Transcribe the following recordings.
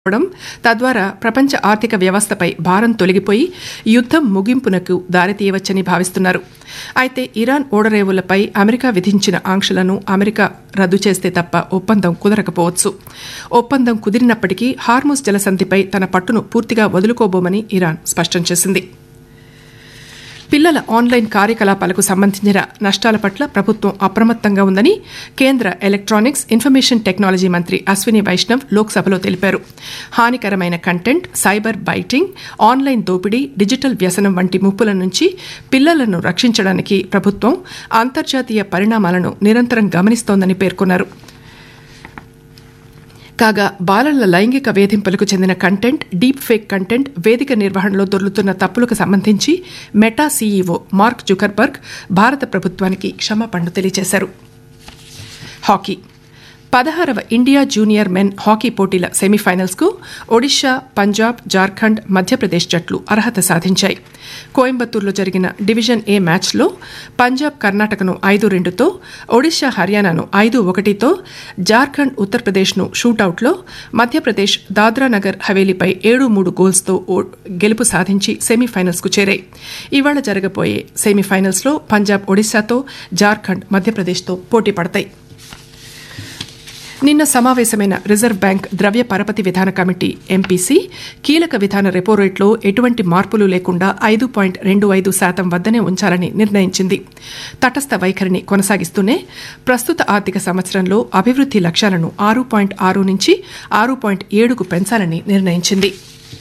అవడం తద్వారా ప్రపంచ ఆర్థిక వ్యవస్థపై భారం తొలగిపోయి యుద్దం ముగింపునకు దారితీయవచ్చని భావిస్తున్నారు అయితే ఇరాన్ ఓడరేవులపై అమెరికా విధించిన ఆంక్షలను అమెరికా రద్దు చేస్తే తప్ప ఒప్పందం కుదరకపోవచ్చు ఒప్పందం కుదిరినప్పటికీ హార్ముస్ జలసంధిపై తన పట్టును పూర్తిగా వదులుకోబోమని ఇరాన్ స్పష్టం చేసింది పిల్లల ఆన్లైన్ కార్యకలాపాలకు సంబంధించిన నష్టాల పట్ల ప్రభుత్వం అప్రమత్తంగా ఉందని కేంద్ర ఎలక్ట్రానిక్స్ ఇన్ఫర్మేషన్ టెక్నాలజీ మంత్రి అశ్విని వైష్ణవ్ లోక్సభలో తెలిపారు హానికరమైన కంటెంట్ సైబర్ బైటింగ్ ఆన్లైన్ దోపిడీ డిజిటల్ వ్యసనం వంటి ముప్పుల నుంచి పిల్లలను రక్షించడానికి ప్రభుత్వం అంతర్జాతీయ పరిణామాలను నిరంతరం గమనిస్తోందని పేర్కొన్నారు కాగా బాలల లైంగిక వేధింపులకు చెందిన కంటెంట్ డీప్ ఫేక్ కంటెంట్ వేదిక నిర్వహణలో దొర్లుతున్న తప్పులకు సంబంధించి మెటా సీఈఓ మార్క్ జుకర్బర్గ్ భారత ప్రభుత్వానికి క్షమాపణలు తెలియజేశారు హాకీ పదహారవ ఇండియా జూనియర్ మెన్ హాకీ పోటీల సెమీఫైనల్స్కు ఒడిషా పంజాబ్ జార్ఖండ్ మధ్యప్రదేశ్ జట్లు అర్హత సాధించాయి కోయంబత్తూరులో జరిగిన డివిజన్ ఏ మ్యాచ్లో పంజాబ్ కర్ణాటకను ఐదు రెండుతో ఒడిషా హర్యానాను ఐదు ఒకటితో జార్ఖండ్ ఉత్తరప్రదేశ్ను షూటౌట్లో మధ్యప్రదేశ్ దాద్రానగర్ హవేలీపై ఏడు మూడు గోల్స్తో గెలుపు సాధించి సెమీఫైనల్స్కు చేరాయి ఇవాళ జరగబోయే సెమీఫైనల్స్లో పంజాబ్ ఒడిశాతో జార్ఖండ్ మధ్యప్రదేశ్తో పోటీ పడతాయి నిన్న సమావేశమైన రిజర్వ్ బ్యాంక్ ద్రవ్య పరపతి విధాన కమిటీ ఎంపీసీ కీలక విధాన రెపో రేట్లో ఎటువంటి మార్పులు లేకుండా ఐదు పాయింట్ రెండు ఐదు శాతం వద్దనే ఉంచాలని నిర్ణయించింది తటస్థ వైఖరిని కొనసాగిస్తూనే ప్రస్తుత ఆర్థిక సంవత్సరంలో అభివృద్ది లక్ష్యాలను ఆరు పాయింట్ ఆరు నుంచి ఆరు పాయింట్ ఏడుకు పెంచాలని నిర్ణయించింది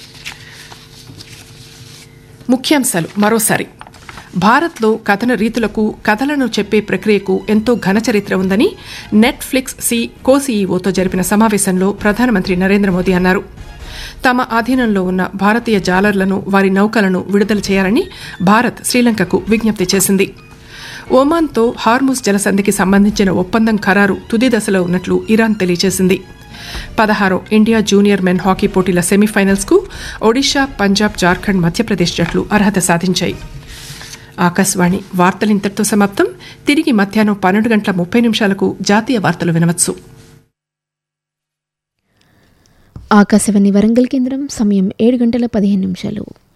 ముఖ్యాంశాలు మరోసారి భారత్లో కథన రీతులకు కథలను చెప్పే ప్రక్రియకు ఎంతో ఘన చరిత్ర ఉందని నెట్ఫ్లిక్స్ సి కో సీఈఓతో జరిపిన సమావేశంలో ప్రధానమంత్రి నరేంద్ర మోదీ అన్నారు తమ ఆధీనంలో ఉన్న భారతీయ జాలర్లను వారి నౌకలను విడుదల చేయాలని భారత్ శ్రీలంకకు విజ్ఞప్తి చేసింది ఒమాన్తో హార్ముస్ జలసంధికి సంబంధించిన ఒప్పందం ఖరారు తుది దశలో ఉన్నట్లు ఇరాన్ తెలియజేసింది పదహారో ఇండియా జూనియర్ మెన్ హాకీ పోటీల సెమీఫైనల్స్కు ఒడిషా పంజాబ్ జార్ఖండ్ మధ్యప్రదేశ్ జట్లు అర్హత సాధించాయి ఆకాశవాణి వార్తలు ఇంతటితో సమాప్తం తిరిగి మధ్యాహ్నం పన్నెండు గంటల ముప్పై నిమిషాలకు జాతీయ వార్తలు వినవచ్చు ఆకాశవాణి వరంగల్ కేంద్రం సమయం ఏడు గంటల పదిహేను నిమిషాలు